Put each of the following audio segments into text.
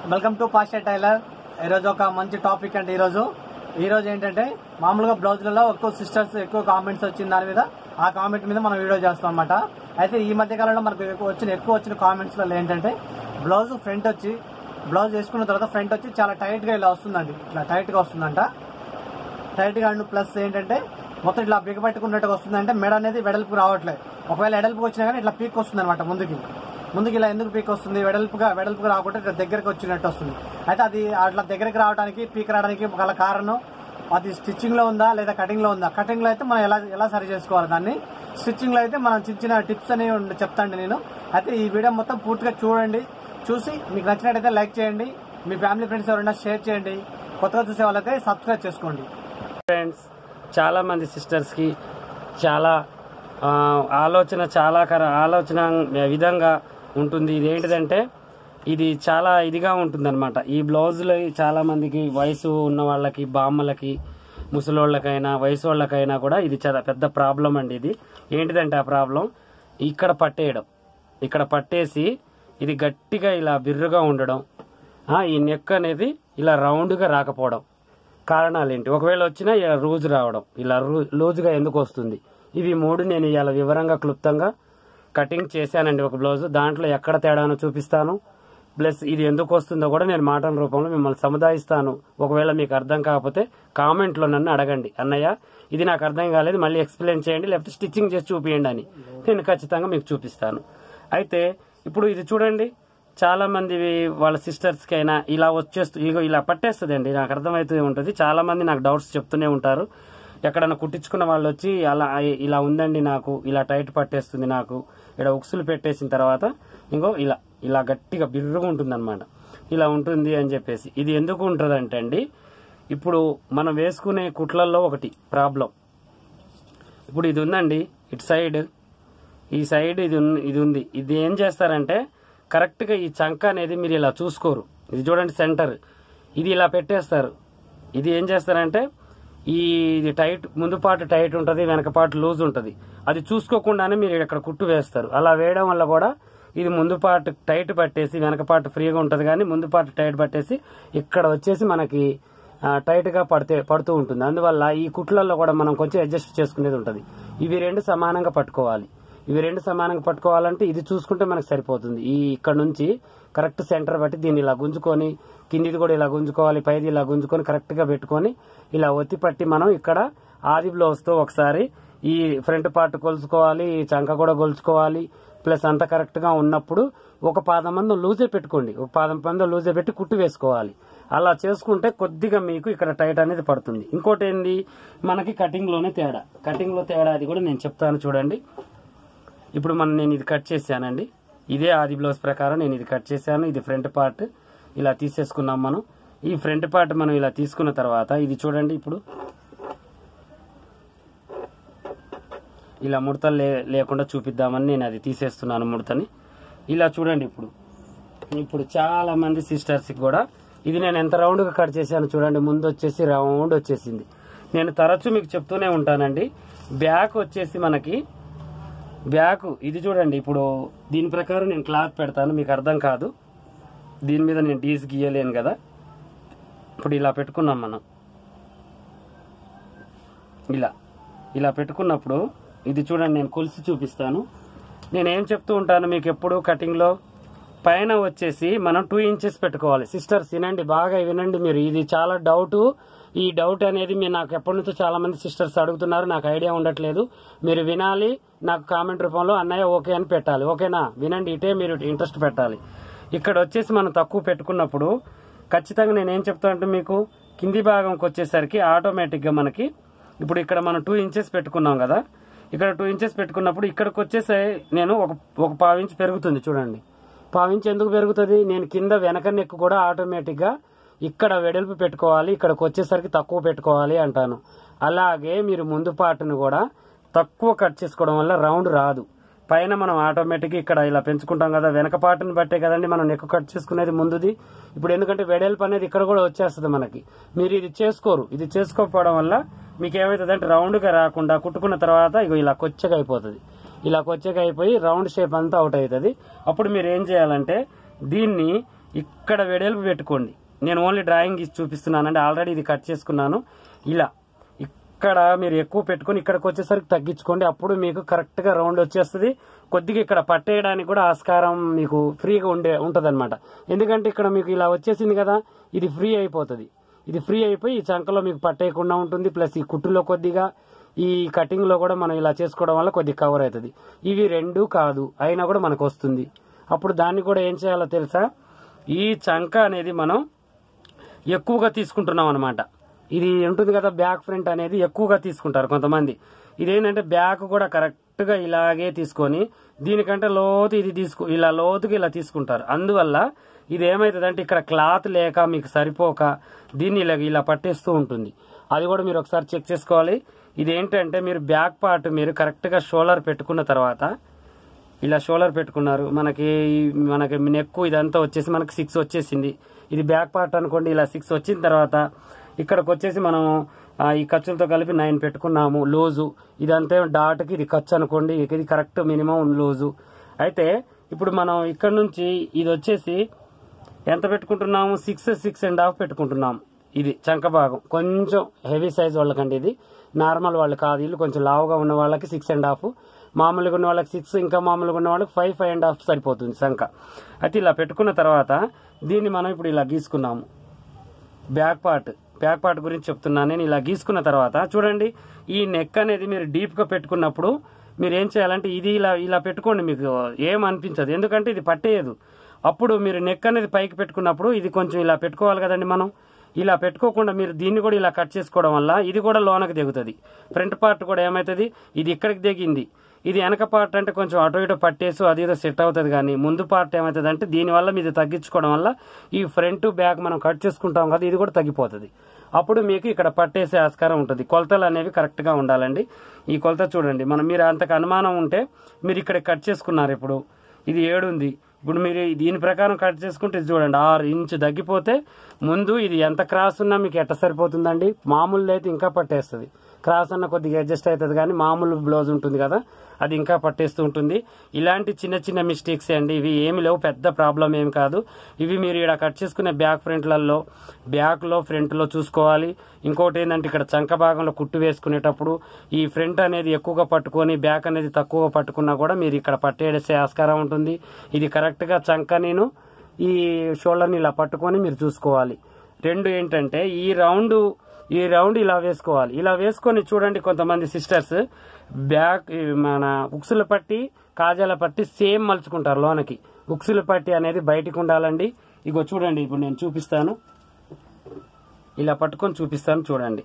welcome to pastor tailor ఈరోజు ఒక మంచి టాపిక్ అంటే ఈరోజు ఈరోజు ఏంటంటే మామూలుగా బ్లౌజులలో ఎక్కువ సిస్టర్స్ ఎక్కువ కామెంట్స్ వచ్చిన దాని మీద ఆ కామెంట్ మీద మనం వీడియో చేస్తాం అనమాట అయితే ఈ మధ్య కాలంలో మనకు ఎక్కువ వచ్చిన ఎక్కువ వచ్చిన కామెంట్స్లలో ఏంటంటే బ్లౌజ్ ఫ్రంట్ వచ్చి బ్లౌజ్ వేసుకున్న తర్వాత ఫ్రంట్ వచ్చి చాలా టైట్గా ఇలా వస్తుందండి ఇట్లా టైట్గా వస్తుందంట టైట్ గా ప్లస్ ఏంటంటే మొత్తం ఇట్లా బిగపట్టుకున్నట్టుగా వస్తుందంటే మెడ అనేది వెడల్పు రావట్లేదు ఒకవేళ ఎడల్పుకి వచ్చినా కానీ ఇట్లా పీక్ వస్తుంది అనమాట ముందుకి ముందుకి ఇలా ఎందుకు పీక్ వస్తుంది వెడల్పుగా వెడల్పుగా రాకుండా ఇట్లా దగ్గరకు వచ్చినట్టు వస్తుంది అయితే అది అట్లా దగ్గరికి రావడానికి పీక్ రావడానికి గల కారణం అది స్టిచ్చింగ్ లో ఉందా లేదా కటింగ్ లో ఉందా కటింగ్ లో అయితే మనం ఎలా ఎలా సరి చేసుకోవాలి దాన్ని స్టిచ్చింగ్ లో అయితే మనం చిన్న చిన్న టిప్స్ అనేవి ఉండ- చెప్తాండి నేను అయితే ఈ వీడియో మొత్తం పూర్తిగా చూడండి చూసి మీకు నచ్చినట్టయితే లైక్ చేయండి మీ ఫ్యామిలీ ఫ్రెండ్స్ ఎవరైనా షేర్ చేయండి కొత్తగా చూసే వాళ్ళైతే సబ్స్క్రైబ్ చేసుకోండి ఫ్రెండ్స్ చాలా మంది సిస్టర్స్ కి చాలా ఆ, ఆలోచన చాలా కర ఆలోచన విధంగా ఉంటుంది ఇది ఏంటిదంటే ఇది చాలా ఇదిగా ఉంటుంది అనమాట ఈ బ్లౌజులు చాలా మందికి వయసు ఉన్న వాళ్ళకి బామ్మలకి ముసలోళ్ళకైనా వయసు వాళ్ళకైనా కూడా ఇది చాలా పెద్ద ప్రాబ్లం అండి ఇది ఏంటిదంటే ఆ ప్రాబ్లం ఇక్కడ పట్టేయడం ఇక్కడ పట్టేసి ఇది గట్టిగా ఇలా బిర్రుగా ఉండడం ఆ, ఈ నెక్ అనేది ఇలా రౌండ్గా రాకపోవడం కారణాలు ఏంటి ఒకవేళ వచ్చినా ఇలా రోజు రావడం ఇలా రూ- లూజుగా ఎందుకు వస్తుంది ఇవి మూడు నేను ఇలా వివరంగా క్లుప్తంగా కటింగ్ చేశానండి ఒక బ్లౌజ్ దాంట్లో ఎక్కడ తేడానో చూపిస్తాను ప్లస్ ఇది ఎందుకు వస్తుందో కూడా నేను మాటల రూపంలో మిమ్మల్ని సముదాయిస్తాను ఒకవేళ మీకు అర్థం కాకపోతే కామెంట్లో నన్ను అడగండి అన్నయ్య ఇది నాకు అర్థం కాలేదు మళ్ళీ ఎక్స్ప్లెయిన్ చేయండి లేకపోతే స్టిచ్చింగ్ చేసి చూపియండి అని నేను ఖచ్చితంగా మీకు చూపిస్తాను అయితే ఇప్పుడు ఇది చూడండి చాలా మంది వాళ్ళ సిస్టర్స్ కి అయినా ఇలా వచ్చేస్తూ ఇగో ఇలా పట్టేస్తుందండి నాకు అర్థమవుతూ ఉంటుంది చాలా మంది నాకు డౌట్స్ చెప్తూనే ఉంటారు ఎక్కడన్నా కుట్టించుకున్న వాళ్ళు వచ్చి అలా ఇలా ఉందండి నాకు ఇలా టైట్ పట్టేస్తుంది నాకు ఇక్కడ ఉక్సులు పెట్టేసిన తర్వాత ఇంకో ఇలా ఇలా గట్టిగా బిర్రుగా ఉంటుంది ఇలా ఉంటుంది అని చెప్పేసి ఇది ఎందుకు ఉంటుందంటే అండి ఇప్పుడు మనం వేసుకునే కుట్లల్లో ఒకటి ప్రాబ్లం ఇప్పుడు ఇది ఉందండి ఇటు సైడ్ ఈ సైడ్ ఇది ఉన్- ఇది ఉంది ఇది ఏం చేస్తారంటే కరెక్ట్ గా ఈ చంక అనేది మీరు ఇలా చూసుకోరు ఇది చూడండి సెంటర్ ఇది ఇలా పెట్టేస్తారు ఇది ఏం చేస్తారంటే ఈ ఇది టైట్ ముందు పాటు టైట్ ఉంటుంది వెనక పాటు లూజ్ ఉంటుంది అది చూసుకోకుండానే మీరు ఇక్కడ కుట్టు వేస్తారు అలా వేయడం వల్ల కూడా ఇది ముందు పాటు టైట్ పట్టేసి వెనక పాటు ఫ్రీగా ఉంటుంది కానీ ముందు పాటు టైట్ పట్టేసి ఇక్కడ వచ్చేసి మనకి ఆ, టైట్ గా పడితే పడుతూ ఉంటుంది అందువల్ల ఈ కుట్లలో కూడా మనం కొంచెం అడ్జస్ట్ చేసుకునేది ఉంటుంది ఇవి రెండు సమానంగా పట్టుకోవాలి ఇవి రెండు సమానంగా పట్టుకోవాలంటే ఇది చూసుకుంటే మనకు సరిపోతుంది ఈ ఇక్కడ నుంచి కరెక్ట్ సెంటర్ బట్టి దీన్ని ఇలా గుంజుకొని కిందిది కూడా ఇలా గుంజుకోవాలి పైది ఇలా గుంజుకొని కరెక్ట్ గా పెట్టుకొని ఇలా ఒత్తి పట్టి మనం ఇక్కడ ఆది బ్లౌజ్ తో ఒకసారి ఈ ఫ్రంట్ పార్ట్ కొలుచుకోవాలి ఈ చంక కూడా కొలుచుకోవాలి ప్లస్ అంత కరెక్ట్ గా ఉన్నప్పుడు ఒక పాదం మందం లూజే పెట్టుకోండి ఒక పాదం మందం లూజే పెట్టి కుట్టు వేసుకోవాలి అలా చేసుకుంటే కొద్దిగా మీకు ఇక్కడ టైట్ అనేది పడుతుంది ఇంకోటి ఏంది మనకి కటింగ్ లోనే తేడా కటింగ్ లో తేడా అది కూడా నేను చెప్తాను చూడండి ఇప్పుడు మనం నేను ఇది కట్ చేశానండి ఇదే ఆది బ్లౌజ్ ప్రకారం నేను ఇది కట్ చేశాను ఇది ఫ్రంట్ పార్ట్ ఇలా తీసేసుకున్నాం మనం ఈ ఫ్రంట్ పార్ట్ మనం ఇలా తీసుకున్న తర్వాత ఇది చూడండి ఇప్పుడు ఇలా ముడతలు లే- లేకుండా చూపిద్దామని నేను అది తీసేస్తున్నాను ముడతని ఇలా చూడండి ఇప్పుడు ఇప్పుడు చాలా మంది సిస్టర్స్ కూడా ఇది నేను ఎంత రౌండ్ గా కట్ చేశాను చూడండి ముందు వచ్చేసి రౌండ్ వచ్చేసింది నేను తరచూ మీకు చెప్తూనే ఉంటానండి బ్యాక్ వచ్చేసి మనకి బ్యాక్ ఇది చూడండి ఇప్పుడు దీని ప్రకారం నేను క్లాత్ పెడతాను మీకు అర్థం కాదు దీని మీద నేను డీస్ గీయలేను కదా ఇప్పుడు ఇలా పెట్టుకున్నాం మనం ఇలా ఇలా పెట్టుకున్నప్పుడు ఇది చూడండి నేను కొలిసి చూపిస్తాను నేనేం చెప్తూ ఉంటాను మీకు ఎప్పుడు కటింగ్లో పైన వచ్చేసి మనం టూ ఇంచెస్ పెట్టుకోవాలి సిస్టర్స్ వినండి బాగా వినండి మీరు ఇది చాలా డౌట్ ఈ డౌట్ అనేది మీరు నాకు ఎప్పటి నుంచో చాలా మంది సిస్టర్స్ అడుగుతున్నారు నాకు ఐడియా ఉండట్లేదు మీరు వినాలి నాకు కామెంట్ రూపంలో అన్నయ్య ఓకే అని పెట్టాలి ఓకేనా వినండి ఇటే మీరు ఇంట్రెస్ట్ పెట్టాలి ఇక్కడ వచ్చేసి మనం తక్కువ పెట్టుకున్నప్పుడు ఖచ్చితంగా నేను ఏం చెప్తా అంటే మీకు కింది భాగంకి వచ్చేసరికి ఆటోమేటిక్గా మనకి ఇప్పుడు ఇక్కడ మనం టూ ఇంచెస్ పెట్టుకున్నాం కదా ఇక్కడ టూ ఇంచెస్ పెట్టుకున్నప్పుడు ఇక్కడికి వచ్చేసి నేను ఒక ఒక పావు ఇంచ్ పెరుగుతుంది చూడండి పావు ఇంచ్ ఎందుకు పెరుగుతుంది నేను కింద వెనక నెక్ కూడా ఆటోమేటిక్ గా ఇక్కడ వెడల్పు పెట్టుకోవాలి ఇక్కడికి వచ్చేసరికి తక్కువ పెట్టుకోవాలి అంటాను అలాగే మీరు ముందు పాటును కూడా తక్కువ కట్ చేసుకోవడం వల్ల రౌండ్ రాదు పైన మనం ఆటోమేటిక్ ఇక్కడ ఇలా పెంచుకుంటాం కదా వెనక పాటును బట్టే కదండి మనం నెక్ కట్ చేసుకునేది ముందుది ఇప్పుడు ఎందుకంటే వెడల్పు అనేది ఇక్కడ కూడా వచ్చేస్తుంది మనకి మీరు ఇది చేసుకోరు ఇది చేసుకోకపోవడం వల్ల మీకు ఏమవుతుంది అంటే రౌండ్ గా రాకుండా కుట్టుకున్న తర్వాత ఇగో ఇలా కొచ్చగా అయిపోతుంది ఇలా కొచ్చగా అయిపోయి రౌండ్ షేప్ అంతా అవుట్ అవుతుంది అప్పుడు మీరు ఏం చేయాలంటే దీన్ని ఇక్కడ వెడల్పు పెట్టుకోండి నేను ఓన్లీ డ్రాయింగ్ ఇచ్చి చూపిస్తున్నానండి ఆల్రెడీ ఇది కట్ చేసుకున్నాను ఇలా ఇక్కడ మీరు ఎక్కువ పెట్టుకొని ఇక్కడికి వచ్చేసరికి తగ్గించుకోండి అప్పుడు మీకు కరెక్ట్ గా రౌండ్ వచ్చేస్తుంది కొద్దిగా ఇక్కడ పట్టేయడానికి కూడా ఆస్కారం మీకు ఫ్రీగా ఉండే ఉంటది ఎందుకంటే ఇక్కడ మీకు ఇలా వచ్చేసింది కదా ఇది ఫ్రీ అయిపోతుంది ఇది ఫ్రీ అయిపోయి ఈ చంకలో మీకు పట్టేయకుండా ఉంటుంది ప్లస్ ఈ కుట్టులో కొద్దిగా ఈ కటింగ్ లో కూడా మనం ఇలా చేసుకోవడం వల్ల కొద్దిగా కవర్ అవుతుంది ఇవి రెండు కాదు అయినా కూడా మనకు వస్తుంది అప్పుడు దాన్ని కూడా ఏం చేయాలో తెలుసా ఈ చంక అనేది మనం ఎక్కువగా తీసుకుంటున్నాం అనమాట ఇది ఉంటుంది కదా బ్యాక్ ఫ్రంట్ అనేది ఎక్కువగా తీసుకుంటారు కొంతమంది ఇదేంటంటే బ్యాక్ కూడా కరెక్ట్ గా ఇలాగే తీసుకొని దీనికంటే లోతు ఇది తీసుకు ఇలా లోతుగా ఇలా తీసుకుంటారు అందువల్ల ఇది ఏమైతుందంటే ఇక్కడ క్లాత్ లేక మీకు సరిపోక దీన్ని ఇలా ఇలా పట్టేస్తూ ఉంటుంది అది కూడా మీరు ఒకసారి చెక్ చేసుకోవాలి ఇది ఏంటంటే మీరు బ్యాక్ పార్ట్ మీరు కరెక్ట్ గా షోల్డర్ పెట్టుకున్న తర్వాత ఇలా షోల్డర్ పెట్టుకున్నారు మనకి మనకి నెక్ ఇదంతా వచ్చేసి మనకి సిక్స్ వచ్చేసింది ఇది బ్యాక్ పార్ట్ అనుకోండి ఇలా సిక్స్ వచ్చిన తర్వాత ఇక్కడికి వచ్చేసి మనం ఆ, ఈ ఖర్చులతో కలిపి నైన్ పెట్టుకున్నాము లూజు ఇదంతా డాట్కి ఇది ఖర్చు అనుకోండి ఇది కరెక్ట్ మినిమం లూజు అయితే ఇప్పుడు మనం ఇక్కడ నుంచి ఇది వచ్చేసి ఎంత పెట్టుకుంటున్నాము సిక్స్ సిక్స్ అండ్ హాఫ్ పెట్టుకుంటున్నాము ఇది చంక భాగం కొంచెం హెవీ సైజ్ వాళ్ళకండి ఇది నార్మల్ వాళ్ళు కాదు వీళ్ళు కొంచెం లావుగా ఉన్న వాళ్ళకి సిక్స్ అండ్ హాఫ్ మామూలుగా ఉన్న వాళ్ళకి సిక్స్ ఇంకా మామూలుగా ఉన్న వాళ్ళకి ఫైవ్ ఫైవ్ అండ్ హాఫ్ సరిపోతుంది సంఖ అయితే ఇలా పెట్టుకున్న తర్వాత దీన్ని మనం ఇప్పుడు ఇలా గీసుకున్నాము బ్యాక్ పార్ట్ బ్యాక్ పార్ట్ గురించి చెప్తున్నాను నేను ఇలా గీసుకున్న తర్వాత చూడండి ఈ నెక్ అనేది మీరు డీప్ గా పెట్టుకున్నప్పుడు మీరు ఏం చేయాలంటే ఇది ఇలా ఇలా పెట్టుకోండి మీకు ఏం అనిపించదు ఎందుకంటే ఇది పట్టేయదు అప్పుడు మీరు నెక్ అనేది పైకి పెట్టుకున్నప్పుడు ఇది కొంచెం ఇలా పెట్టుకోవాలి కదండి మనం ఇలా పెట్టుకోకుండా మీరు దీన్ని కూడా ఇలా కట్ చేసుకోవడం వల్ల ఇది కూడా లోనకి దిగుతుంది ఫ్రంట్ పార్ట్ కూడా ఏమవుతుంది ఇది ఇక్కడికి దిగింది ఇది వెనక పార్ట్ అంటే కొంచెం అటు ఇటు పట్టేసి అది ఏదో సెట్ అవుతుంది కానీ ముందు పార్ట్ ఏమవుతుంది అంటే దీనివల్ల మీరు తగ్గించుకోవడం వల్ల ఈ ఫ్రంట్ బ్యాక్ మనం కట్ చేసుకుంటాం కదా ఇది కూడా తగ్గిపోతుంది అప్పుడు మీకు ఇక్కడ పట్టేసే ఆస్కారం ఉంటుంది కొలతలు అనేవి కరెక్ట్ గా ఉండాలండి ఈ కొలత చూడండి మనం మీరు అంతకు అనుమానం ఉంటే మీరు ఇక్కడ కట్ చేసుకున్నారు ఇప్పుడు ఇది ఏడు ఉంది ఇప్పుడు మీరు దీని ప్రకారం కట్ చేసుకుంటే ఇది చూడండి ఆరు ఇంచు తగ్గిపోతే ముందు ఇది ఎంత క్రాస్ ఉన్నా మీకు ఎట్ట సరిపోతుందండి మామూలు అయితే ఇంకా పట్టేస్తుంది క్రాస్ అన్న కొద్దిగా అడ్జస్ట్ అవుతుంది కానీ మామూలు బ్లౌజ్ ఉంటుంది కదా అది ఇంకా పట్టేస్తూ ఉంటుంది ఇలాంటి చిన్న చిన్న మిస్టేక్స్ అండి ఇవి ఏమి లేవు పెద్ద ప్రాబ్లం ఏమి కాదు ఇవి మీరు ఇక్కడ కట్ చేసుకునే బ్యాక్ ఫ్రంట్లలో బ్యాక్ లో ఫ్రంట్ లో చూసుకోవాలి ఇంకోటి ఏంటంటే ఇక్కడ చంక భాగంలో కుట్టు వేసుకునేటప్పుడు ఈ ఫ్రంట్ అనేది ఎక్కువగా పట్టుకొని బ్యాక్ అనేది తక్కువగా పట్టుకున్నా కూడా మీరు ఇక్కడ పట్టేసే ఆస్కారం ఉంటుంది ఇది కరెక్ట్ గా చంక నేను ఈ షోల్డర్ని ఇలా పట్టుకొని మీరు చూసుకోవాలి రెండు ఏంటంటే ఈ రౌండ్ ఈ రౌండ్ ఇలా వేసుకోవాలి ఇలా వేసుకొని చూడండి కొంతమంది సిస్టర్స్ బ్యాక్ ఈ మన ఉక్సుల పట్టి కాజాల పట్టి సేమ్ మలుచుకుంటారు లోనకి ఉక్సుల పట్టి అనేది బయటికి ఉండాలండి ఇగో చూడండి ఇప్పుడు నేను చూపిస్తాను ఇలా పట్టుకొని చూపిస్తాను చూడండి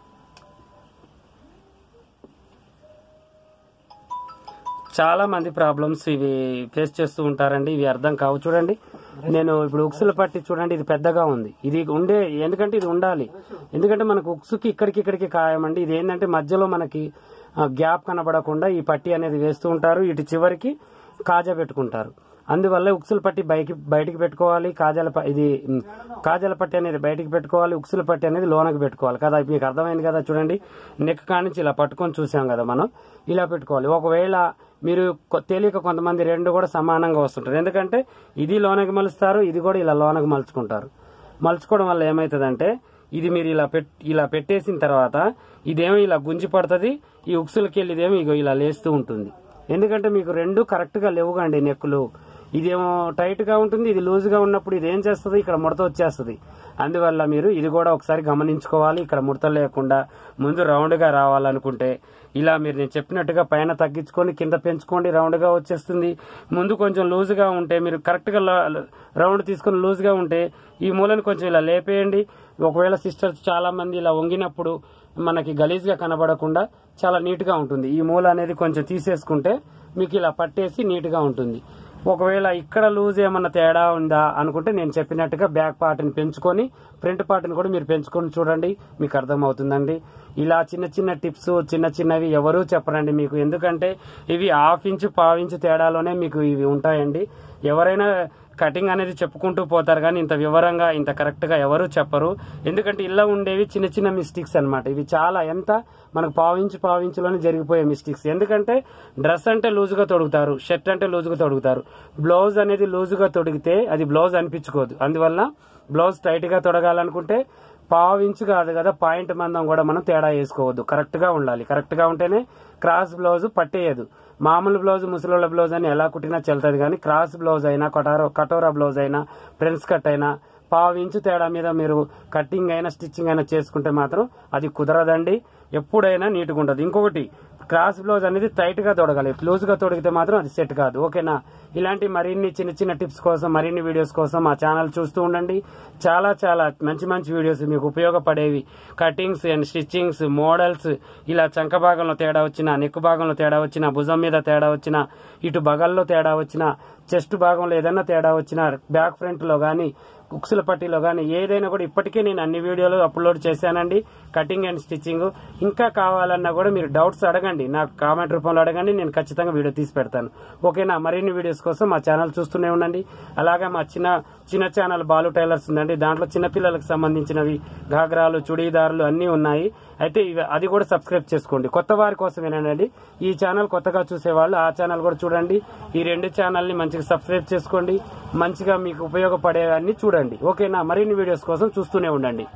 చాలా మంది ప్రాబ్లమ్స్ ఇవి ఫేస్ చేస్తూ ఉంటారండి ఇవి అర్థం కావు చూడండి నేను ఇప్పుడు ఉక్సుల పట్టి చూడండి ఇది పెద్దగా ఉంది ఇది ఉండే ఎందుకంటే ఇది ఉండాలి ఎందుకంటే మనకు ఉక్సుకి ఇక్కడికి ఇక్కడికి ఖాయమండి ఇది ఏంటంటే మధ్యలో మనకి ఆ, గ్యాప్ కనబడకుండా ఈ పట్టి అనేది వేస్తూ ఉంటారు ఇటు చివరికి కాజా పెట్టుకుంటారు అందువల్ల ఉక్సుల పట్టి బయకి బయటికి పెట్టుకోవాలి కాజాల ప- ఇది ఉమ్, కాజాల పట్టి అనేది బయటికి పెట్టుకోవాలి ఉక్సుల పట్టి అనేది లోనకి పెట్టుకోవాలి కదా మీకు అర్థమైంది కదా చూడండి నెక్ కానించి ఇలా పట్టుకొని చూసాం కదా మనం ఇలా పెట్టుకోవాలి ఒకవేళ మీరు కొ- తెలియక కొంతమంది రెండు కూడా సమానంగా వస్తుంటారు ఎందుకంటే ఇది లోనకి మలుస్తారు ఇది కూడా ఇలా లోనకి మలుచుకుంటారు మలుచుకోవడం వల్ల ఏమవుతుందంటే ఇది మీరు ఇలా పెట్ ఇలా పెట్టేసిన తర్వాత ఇదేమో ఇలా గుంజి పడుతుంది ఈ ఉక్సులకి వెళ్ళి ఇదేమో ఇగో ఇలా లేస్తూ ఉంటుంది ఎందుకంటే మీకు రెండు కరెక్ట్ గా లేవుగాండి నెక్కులు ఇదేమో టైట్ గా ఉంటుంది ఇది లూజ్ గా ఉన్నప్పుడు ఇది ఏం చేస్తుంది ఇక్కడ ముడత వచ్చేస్తుంది అందువల్ల మీరు ఇది కూడా ఒకసారి గమనించుకోవాలి ఇక్కడ ముడత లేకుండా ముందు రౌండ్ గా రావాలనుకుంటే ఇలా మీరు నేను చెప్పినట్టుగా పైన తగ్గించుకొని కింద పెంచుకోండి రౌండ్ గా వచ్చేస్తుంది ముందు కొంచెం లూజ్ గా ఉంటే మీరు కరెక్ట్ గా ల- రౌండ్ తీసుకొని లూజ్ గా ఉంటే ఈ మూలను కొంచెం ఇలా లేపేయండి ఒకవేళ సిస్టర్స్ చాలా మంది ఇలా వంగినప్పుడు మనకి గలీజ్ గా కనబడకుండా చాలా నీట్ గా ఉంటుంది ఈ మూల అనేది కొంచెం తీసేసుకుంటే మీకు ఇలా పట్టేసి నీట్ గా ఉంటుంది ఒకవేళ ఇక్కడ లూజ్ ఏమన్నా తేడా ఉందా అనుకుంటే నేను చెప్పినట్టుగా బ్యాక్ పార్ట్ని పెంచుకొని ఫ్రంట్ పార్ట్ని కూడా మీరు పెంచుకొని చూడండి మీకు అర్థమవుతుందండి ఇలా చిన్న చిన్న టిప్స్ చిన్న చిన్నవి ఎవరూ చెప్పరండి మీకు ఎందుకంటే ఇవి హాఫ్ ఇంచు పావు ఇంచు తేడాలోనే మీకు ఇవి ఉంటాయండి ఎవరైనా కటింగ్ అనేది చెప్పుకుంటూ పోతారు కానీ ఇంత వివరంగా ఇంత కరెక్ట్గా ఎవరు చెప్పరు ఎందుకంటే ఇలా ఉండేవి చిన్న చిన్న మిస్టేక్స్ అన్నమాట ఇవి చాలా ఎంత మనకు పావించి పావించులోనే జరిగిపోయే మిస్టేక్స్ ఎందుకంటే డ్రెస్ అంటే లూజుగా తొడుగుతారు షర్ట్ అంటే లూజుగా తొడుగుతారు బ్లౌజ్ అనేది లూజుగా తొడిగితే అది బ్లౌజ్ అనిపించుకోదు అందువల్ల బ్లౌజ్ టైట్ గా తొడగాలనుకుంటే పావు ఇంచు కాదు కదా పాయింట్ మందం కూడా మనం తేడా వేసుకోవద్దు కరెక్ట్ గా ఉండాలి కరెక్ట్ గా ఉంటేనే క్రాస్ బ్లౌజ్ పట్టేయదు మామూలు బ్లౌజ్ ముసలోళ్ళ బ్లౌజ్ అని ఎలా కుట్టినా చెల్తుంది కానీ క్రాస్ బ్లౌజ్ అయినా కటారో కటోరా బ్లౌజ్ అయినా ప్రిన్స్ కట్ అయినా పావు ఇంచు తేడా మీద మీరు కట్టింగ్ అయినా స్టిచ్చింగ్ అయినా చేసుకుంటే మాత్రం అది కుదరదండి ఎప్పుడైనా నీట్గా ఉండదు ఇంకొకటి క్రాస్ బ్లౌజ్ అనేది టైట్ గా తొడగాలి లూజ్ గా తొడిగితే మాత్రం అది సెట్ కాదు ఓకేనా ఇలాంటి మరిన్ని చిన్న చిన్న టిప్స్ కోసం మరిన్ని వీడియోస్ కోసం మా ఛానల్ చూస్తూ ఉండండి చాలా చాలా మంచి మంచి వీడియోస్ మీకు ఉపయోగపడేవి కటింగ్స్ అండ్ స్టిచ్చింగ్స్ మోడల్స్ ఇలా చంక భాగంలో తేడా వచ్చిన నెక్ భాగంలో తేడా వచ్చిన భుజం మీద తేడా వచ్చిన ఇటు బగల్లో తేడా వచ్చిన చెస్ట్ భాగంలో ఏదైనా తేడా వచ్చిన బ్యాక్ ఫ్రంట్ లో గానీ కుక్సుల పట్టీలో కానీ ఏదైనా కూడా ఇప్పటికే నేను అన్ని వీడియోలు అప్లోడ్ చేశానండి కటింగ్ అండ్ స్టిచ్చింగ్ ఇంకా కావాలన్నా కూడా మీరు డౌట్స్ అడగండి నాకు కామెంట్ రూపంలో అడగండి నేను ఖచ్చితంగా వీడియో తీసి పెడతాను ఓకేనా మరిన్ని వీడియోస్ కోసం మా ఛానల్ చూస్తూనే ఉండండి అలాగే మా చిన్న చిన్న ఛానల్ బాలు టైలర్స్ ఉందండి దాంట్లో చిన్నపిల్లలకు సంబంధించినవి గాగ్రాలు చుడీదారులు అన్నీ ఉన్నాయి అయితే ఇవి అది కూడా సబ్స్క్రైబ్ చేసుకోండి కొత్త వారి కోసమేనండి ఈ ఛానల్ కొత్తగా చూసేవాళ్ళు ఆ ఛానల్ కూడా చూడండి ఈ రెండు ఛానల్ని మంచిగా సబ్స్క్రైబ్ చేసుకోండి మంచిగా మీకు ఉపయోగపడేవన్నీ చూడండి ఓకేనా మరిన్ని వీడియోస్ కోసం చూస్తూనే ఉండండి